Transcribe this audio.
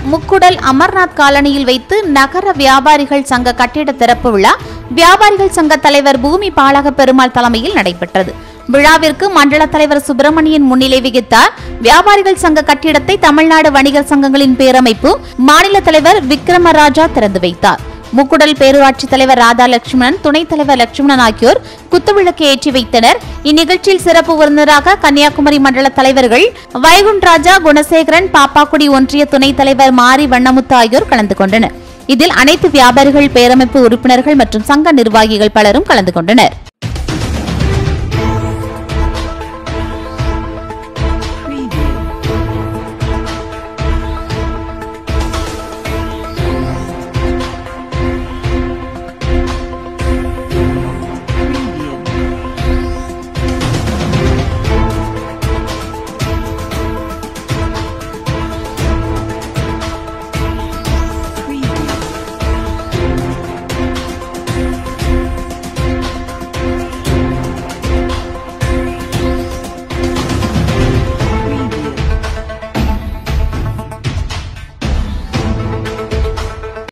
முக்குடல் அமர்நாத் காலனியில் வைத்து நகர வியாபாரிகள் சங்க கட்டிட திறப்பு விழா வியாபாரிகள் சங்க தலைவர் பூமி பாலக பெருமாள் தலைமையில் நடைபெற்றது விழாவிற்கு மண்டல தலைவர் சுப்பிரமணியன் முன்னிலை வகித்தார் வியாபாரிகள் சங்க கட்டிடத்தை தமிழ்நாடு வணிகர் சங்கங்களின் பேரமைப்பு மாநில தலைவர் விக்ரமராஜா திறந்து வைத்தார் முக்குடல் பேரூராட்சி தலைவர் ராதா லட்சுமணன் துணைத் தலைவர் லட்சுமணன் ஆகியோர் குத்துவிளக்கு ஏற்றி வைத்தனர் இந்நிகழ்ச்சியில் சிறப்பு விருந்தினராக கன்னியாகுமரி மண்டல தலைவர்கள் வைகுண்ட்ராஜா குணசேகரன் பாப்பாக்குடி ஒன்றிய துணைத் தலைவர் மாரி வண்ணமுத்து ஆகியோர் கலந்து கொண்டனர் இதில் அனைத்து வியாபாரிகள் பேரமைப்பு உறுப்பினர்கள் மற்றும் சங்க நிர்வாகிகள் பலரும் கலந்து கொண்டனர்